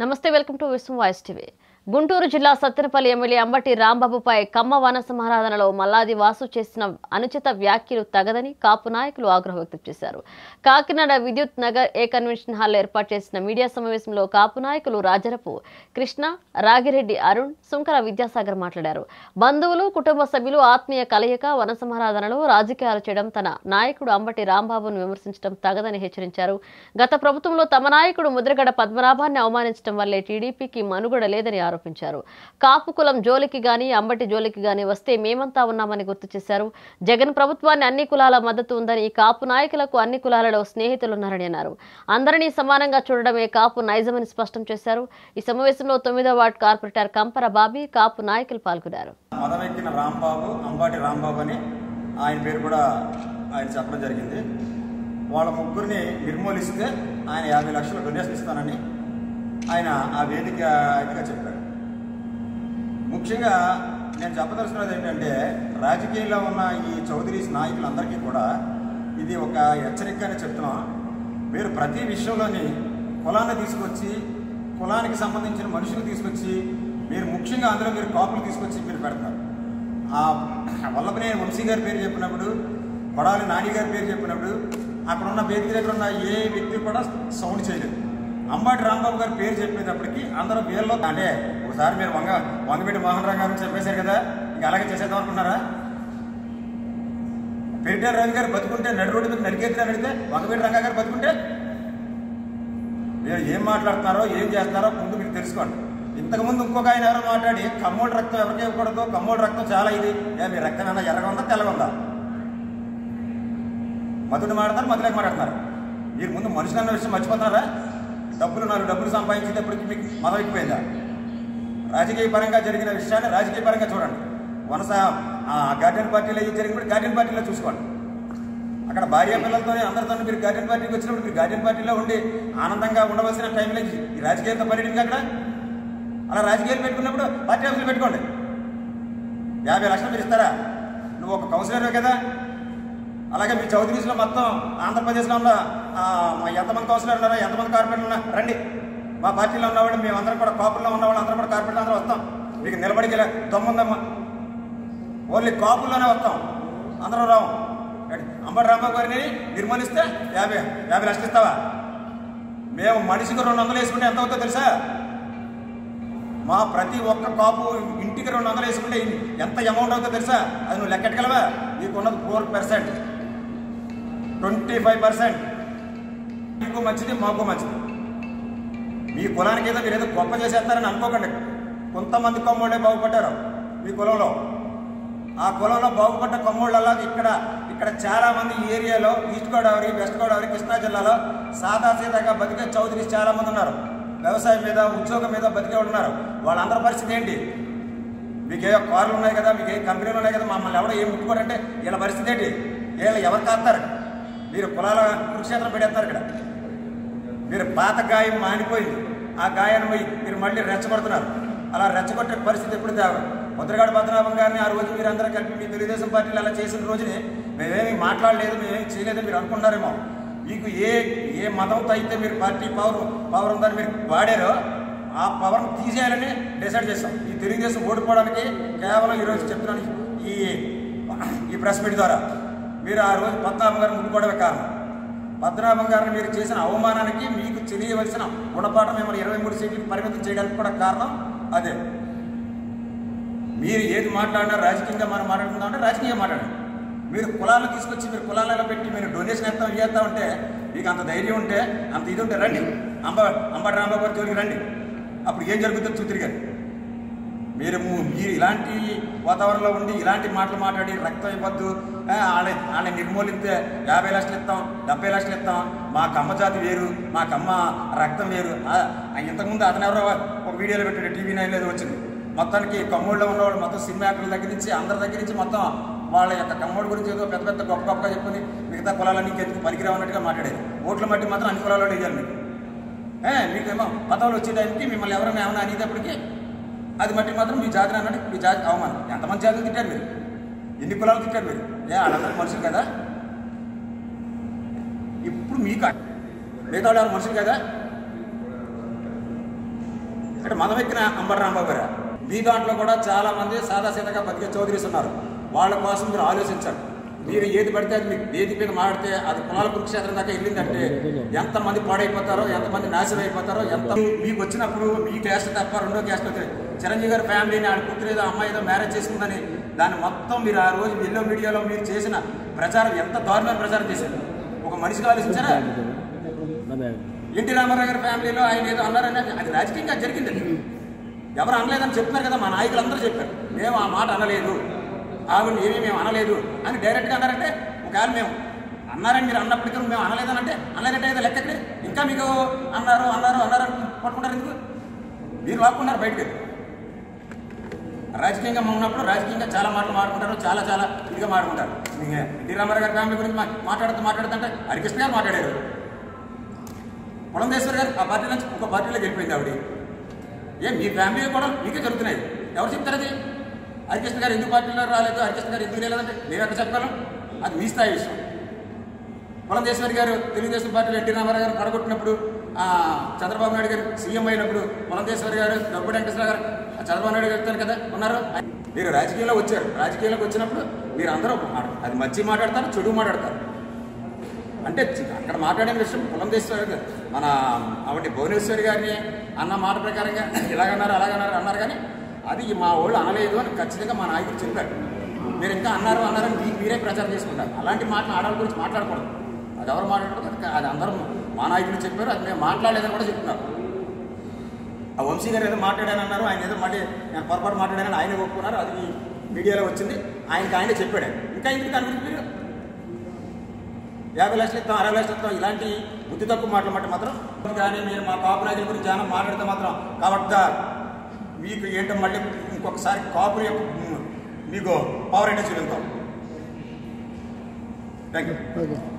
నమస్తే welcome to Vishwam voice TV Guntur జిల్లా Sattenapalli MLA Ambati రాంబాబుపై కమ్మ వన సమారాధనలో మల్లాది వాసు చేసిన అనుచిత వ్యాఖ్యలు తగదని కాపు నాయకులు ఆగ్రహం వ్యక్తం చేశారు కాకినాడ విద్యుత్ నగర్ ఏ కన్వెన్షన్ హాల్ ఏర్పాటు చేసిన మీడియా సమావేశంలో కాపు నాయకులు రాజరపు కృష్ణ రాగిరెడ్డి అరుణ్ సుంకర విద్యాసాగర్ మాట్లాడారు బంధువులు కుటుంబ సభ్యులు ఆత్మీయ కలయిక వన సమారాధనలో రాజకీయాలు చేయడం తన నాయకుడు అంబటి రాంబాబును విమర్శించడం తగదని హెచ్చరించారు గత ప్రభుత్వంలో తమ నాయకుడు ముద్రగడ పద్మనాభాన్ని అవమానించడం వల్లే టీడీపీకి మనుగడ లేదని ఆరోపించారు కాపు కులం జోలికి గాని అంబటి జోలికి గాని వస్తే మేమంతా ఉన్నామని గుర్తు చేశారు జగన్ ప్రభుత్వాన్ని అన్ని కులాల మద్దతు ఉందని కాపు నాయకులకు అన్ని కులాలలో స్నేహితులున్నారని అన్నారు అందరినీ సమానంగా చూడడమే కాపు నైజమని స్పష్టం చేశారు ఈ సమావేశంలో తొమ్మిదో వార్డు కార్పొరేటర్ కంపర బాబీ కాపు నాయకులు పాల్గొన్నారు మదవెక్కిన రాంబాబు అంబాటి రాంబాబు అని ఆయన పేరు కూడా ఆయన చెప్పడం జరిగింది వాళ్ళ ముగ్గురిని నిర్మూలిస్తే ఆయన యాభై లక్షలు డొనేషన్ ఇస్తానని ఆయన ఆ వేదిక ఇదిగా చెప్పారు ముఖ్యంగా నేను చెప్పదలుచుకున్నది ఏంటంటే రాజకీయాల్లో ఉన్న ఈ చౌదరీస్ నాయకులందరికీ కూడా ఇది ఒక హెచ్చరికని చెప్తున్నాం మీరు ప్రతి విషయంలోని కులాన్ని తీసుకొచ్చి కులానికి సంబంధించిన మనుషులు తీసుకొచ్చి మీరు ముఖ్యంగా అందులో మీరు కాపులు తీసుకొచ్చి మీరు పెడతారు ఆ వల్లభనేని వంశీ గారి పేరు చెప్పినప్పుడు కొడాలి నాని గారి పేరు చెప్పినప్పుడు అక్కడ ఉన్న వేదిక దగ్గర ఉన్న ఏ వ్యక్తి కూడా సౌండ్ చేయలేదు అంబాటి రాంబాబు గారి పేరు చెప్పేటప్పటికి అందరూ వీళ్ళు అంటే ఒకసారి మీరు వంగ వంగబెట్టి మోహన్ రావు గారు చెప్పేశారు కదా ఇంకా అలాగే చేసేద్దాం అనుకున్నారా పెరిటారు రవి గారు బతుకుంటే నడి రోడ్డు మీద నడిగేద్దాం అడిగితే వంగబెట్టి రంగా గారు బతుకుంటే మీరు ఏం మాట్లాడుతున్నారో ఏం చేస్తున్నారో ముందు మీరు తెలుసుకోండి ఇంతకుముందు ఇంకొక ఆయన ఎవరో మాట్లాడి కమ్మోడి రక్తం ఎవరికి ఇవ్వకూడదు కమ్మోడి రక్తం చాలా ఇది ఏ మీ రక్తం ఏమన్నా ఎర్రగా ఉందా తెల్లగా ఉందా మధుడు మాట్లాడతారు మధులేక మాట్లాడుతున్నారు మీరు ముందు మనుషులు అన్న విషయం మర్చిపోతున్నారా డబ్బులు నాలుగు డబ్బులు సంపాదించేటప్పటికి మీకు మదం ఎక్కిపోయిందా రాజకీయ పరంగా జరిగిన విషయాన్ని రాజకీయ పరంగా చూడండి వనస ఆ గార్డెన్ పార్టీలో ఏం జరిగినప్పుడు గార్డెన్ పార్టీలో చూసుకోండి అక్కడ భార్య పిల్లలతోనే అందరితో మీరు గార్డెన్ పార్టీకి వచ్చినప్పుడు మీరు గార్డెన్ పార్టీలో ఉండి ఆనందంగా ఉండవలసిన టైంలో ఈ రాజకీయాలతో పర్యటన అక్కడ అలా రాజకీయాలు పెట్టుకున్నప్పుడు పార్టీ ఆఫీసులు పెట్టుకోండి యాభై లక్షలు మీరు ఇస్తారా నువ్వు ఒక కౌన్సిలర్ కదా అలాగే మీ చౌదరీస్లో మొత్తం ఆంధ్రప్రదేశ్లో ఉన్న ఆ, ఎంతమంది కౌన్సిలర్ ఉన్నారో ఎంతమంది కార్పొరేటర్లు ఉన్నా రండి మా పార్టీలో ఉన్నవాళ్ళు మేమందరం కూడా కాపుల్లో ఉన్నవాళ్ళు అందరం కూడా కార్పొరేటర్ అందరూ వస్తాం మీకు నిలబడికి దమ్ముందమ్మా ఓన్లీ కాపుల్లోనే వస్తాం అందరం రావు ఏంటి? అంబటి రాంబాబు గారిని నిర్మూలిస్తే యాభై యాభై లక్షలు ఇస్తావా మేము మనిషికి రెండు వందలు వేసుకుంటే ఎంత అవుతుందో తెలుసా మా ప్రతి ఒక్క కాపు ఇంటికి రెండు వందలు వేసుకుంటే ఎంత అమౌంట్ అవుతుందో తెలుసా అది నువ్వు లెక్కెట్టగలవా నీకున్నది four percent twenty five percent మీకు మంచిది మాకు మంచిది మీ కులానికి ఏదో మీరు ఏదో గొప్ప చేసేస్తారని అనుకోకండి కొంతమంది కొమ్మోళ్ళే బాగుపడ్డారు మీ కులంలో ఆ కులంలో బాగుపడ్డ కొమ్మోళ్ళలా ఇక్కడ ఇక్కడ చాలా మంది ఈ ఏరియాలో ఈస్ట్ గోదావరి వెస్ట్ గోదావరి కృష్ణా జిల్లాలో సాదాసీదాగా బతికే చౌదరీస్ చాలా మంది ఉన్నారు వ్యవసాయం మీద ఉద్యోగం మీద బతికే వాళ్ళు ఉన్నారు వాళ్ళందరి పరిస్థితి ఏంటి మీకు ఏ కార్లు ఉన్నాయి కదా మీకు ఏ కంపెనీలు ఉన్నాయి కదా మమ్మల్ని ఎవడో ఏం ముట్టుకోరంటే వీళ్ళ పరిస్థితి ఏంటి వీళ్ళు ఎవరు కాస్తారు మీరు కులాల కురుక్షేత్రం పెడేస్తారు ఇక్కడ మీరు పాత గాయం మానిపోయింది ఆ గాయాన్ని పోయి మీరు మళ్ళీ రెచ్చగొడుతున్నారు అలా రెచ్చగొట్టే పరిస్థితి ఎప్పుడు తేవ ముద్రగడ పద్మనాభం గారిని ఆ రోజు మీరు అందరూ కలిపి మీ తెలుగుదేశం పార్టీలు అలా చేసిన రోజుని మేమేమి మాట్లాడలేదు మేమేమి చేయలేదని మీరు అనుకుంటారేమో మీకు ఏ ఏ మతంతో అయితే మీరు పార్టీ పవర్ పవర్ ఉందని మీరు వాడారో ఆ పవర్ని తీసేయాలని డిసైడ్ చేస్తాం ఈ తెలుగుదేశం ఓడిపోవడానికి కేవలం ఈరోజు చెప్తున్నాను ఈ ఈ ప్రెస్ మీట్ ద్వారా మీరు ఆ రోజు పద్మనాభం గారిని ముట్టుకోవడమే కారణం పద్మనాభం గారిని మీరు చేసిన అవమానానికి మీకు తెలియవలసిన గుణపాఠం మిమ్మల్ని ఇరవై మూడు సీట్లకు పరిమితం చేయడానికి కూడా కారణం అదే మీరు ఏది మాట్లాడినా రాజకీయంగా మనం మాట్లాడుకుందాం అంటే రాజకీయంగా మాట్లాడండి మీరు కులాలు తీసుకొచ్చి మీరు కులాలలో పెట్టి మీరు డొనేషన్ ఎత్తాం చేస్తాం అంటే మీకు అంత ధైర్యం ఉంటే అంత ఇది ఉంటే రండి అంబ అంబటి రాంబాబు గారి జోలికి రండి అప్పుడు ఏం జరుగుతుందో చూతిరి గారు మీరు ము- మీరు ఇలాంటి వాతావరణంలో ఉండి ఇలాంటి మాటలు మాట్లాడి రక్తం ఇవ్వద్దు ఆ, ఆడ ఆడ నిర్మూలిస్తే యాభై లక్షలు ఇస్తాం డెబ్బై లక్షలు ఇస్తాం మా కమ్మ జాతి వేరు మా కమ్మ రక్తం వేరు ఆ, ఆ, ఇంతకుముందు అతను ఎవరో ఒక వీడియోలో పెట్టాడు టీవీ నైన్లో ఏదో వచ్చింది మొత్తానికి కమ్మోళ్ళలో ఉన్నవాళ్ళు మొత్తం సినిమా యాక్టర్ల దగ్గర నుంచి అందరి దగ్గర నుంచి మొత్తం వాళ్ళ యొక్క కమ్మోడి గురించి ఏదో పెద్ద పెద్ద గొప్ప గొప్పగా చెప్పుకుని మిగతా కులాలన్నీ ఎందుకు పనికిరావన్నట్టుగా మాట్లాడేది ఓట్ల మట్టి మాత్రం అన్ని కులాల్లో వేయాలి మీకు ఏ, మీకేమో పదవులు వచ్చే టైంకి మిమ్మల్ని ఎవరైనా ఏమైనా అనేటప్పటికి అది మట్టి మాత్రం మీ జాతిని అన్నట్టు మీ జాతి అవమానం ఎంతమంది జాతులు తిట్టారు మీరు ఎన్ని కులాలు తిట్టారు మీరు ఏ వాళ్ళందరూ మనుషులు కదా ఇప్పుడు మీకు మిగతా వాళ్ళు ఎవరు మనుషులు కదా అంటే మదం ఎక్కిన అంబటి రాంబాబు గారు మీ దాంట్లో కూడా చాలా మంది సాదాసీదాగా బతికే చౌదరీస్ ఉన్నారు వాళ్ళ కోసం మీరు ఆలోచించాలి మీరు ఏది పడితే అది మీకు వేదిక మీద మాడితే అది కులాల కురుక్షేత్రం దాకా వెళ్ళిందంటే ఎంతమంది పాడైపోతారో ఎంతమంది నాశనం అయిపోతారో ఎంత మీకు వచ్చినప్పుడు మీ క్యాస్ట్ తప్ప రెండో క్యాస్ట్ వచ్చాయి చిరంజీవి గారి ఫ్యామిలీని ఆడ కూతురు ఏదో అమ్మాయి ఏదో మ్యారేజ్ చేసుకుందని దాన్ని మొత్తం మీరు ఆ రోజు ఎల్లో మీడియాలో మీరు చేసిన ప్రచారం ఎంత దారుణమైన ప్రచారం చేశారు ఒక మనిషిగా ఆలోచించారా ఎన్టీ రామారావు గారి ఫ్యామిలీలో ఆయన ఏదో అన్నారని అది- అది రాజకీయంగా జరిగింది అది. ఎవరు అనలేదని చెప్తున్నారు కదా మా నాయకులు అందరూ చెప్పారు మేము ఆ మాట అనలేదు ఆవిడ ఏమీ మేము అనలేదు అని డైరెక్ట్గా అన్నారంటే ఒకవేళ మేము అన్నారని మీరు అన్నప్పటికీ మేము అనలేదని అంటే అనలేదంటే ఏదో లెక్క ఎక్కడే? ఇంకా మీకు అన్నారు అన్నారు అన్నారు అని పట్టుకుంటారు ఎందుకు మీరు లాక్కున్నారు బయటకు రాజకీయంగా ఉన్నప్పుడు రాజకీయంగా చాలా మాటలు మాట్లాడుకుంటారు చాలా చాలా ఇదిగా మాట్లాడుకుంటారు ఇంకా ఎన్టీ రామారావు గారి ఫ్యామిలీ గురించి మా- మాట్లాడుతూ మాట్లాడుతుంటే హరికృష్ణ గారు మాట్లాడారు పులందేశ్వర్ గారు ఆ పార్టీ నుంచి ఇంకో పార్టీలోకి వెళ్ళిపోయింది ఆవిడ ఏ మీ ఫ్యామిలీ కూడా మీకే జరుగుతున్నాయి ఎవరు చెప్తారు అది హరికృష్ణ గారు ఎందుకు పార్టీలో రాలేదు హరికృష్ణ గారు ఎందుకు లేదంటే మేము ఎక్కడ చెప్పగలం అది మీ స్థాయి విషయం పులందేశ్వరి గారు తెలుగుదేశం పార్టీలో ఎన్టీ రామారావు గారు పడగొట్టినప్పుడు ఆ, చంద్రబాబు నాయుడు గారు సీఎం అయినప్పుడు పులందేశ్వరి గారు డబ్బు వెంకటేశ్వర గారు ఆ చంద్రబాబు నాయుడు గారు చెప్తారు కదా ఉన్నారు మీరు రాజకీయంలో వచ్చారు రాజకీయంలోకి వచ్చినప్పుడు మీరు అందరూ మాట- అది మంచి మాట్లాడతారు చెడు మాట్లాడతారు అంటే చి- అక్కడ మాట్లాడిన విషయం పులందేశ్వరి గారు మన ఆవిడ భువనేశ్వరి గారిని అన్న మాట ప్రకారంగా ఇలాగన్నారు అలాగన్నారు అన్నారు కానీ అది మా వాళ్ళు అనలేదు అని ఖచ్చితంగా మా నాయకుడు చెప్పారు మీరు ఇంకా అన్నారు అన్నారని మీ- మీరే ప్రచారం చేసుకుంటారు అలాంటి మాటలు ఆడవాళ్ళ గురించి మాట్లాడకూడదు అది ఎవరు మాట్లాడకూడదు అది అది అందరూ మా నాయకులు చెప్పారు అది మేము మాట్లాడలేదని కూడా చెప్తున్నారు ఆ వంశీ గారు ఏదో మాట్లాడానన్నారు ఆయన ఏదో మళ్ళీ నేను పొరపాటు మాట్లాడానని ఆయన ఒప్పుకున్నారు అది మీడియాలో వచ్చింది ఆయనకి ఆయనే చెప్పాడు ఇంకా ఎందుకు దాని గురించి మీరు యాభై లక్షలు ఇస్తాం అరవై లక్షలు ఇస్తాం ఇలాంటి బుద్ధి తక్కువ మాటలు మాట మాత్రం కానీ మీరు మా కాపు నాయకుల గురించి చాలా మాట్లాడితే మాత్రం కాబట్టి మీకు ఏంటో మళ్ళీ ఇంకొకసారి కాపు యొక్క మీకు పవర్ ఏంటో చూపిస్తాం థ్యాంక్ యూ ఓకే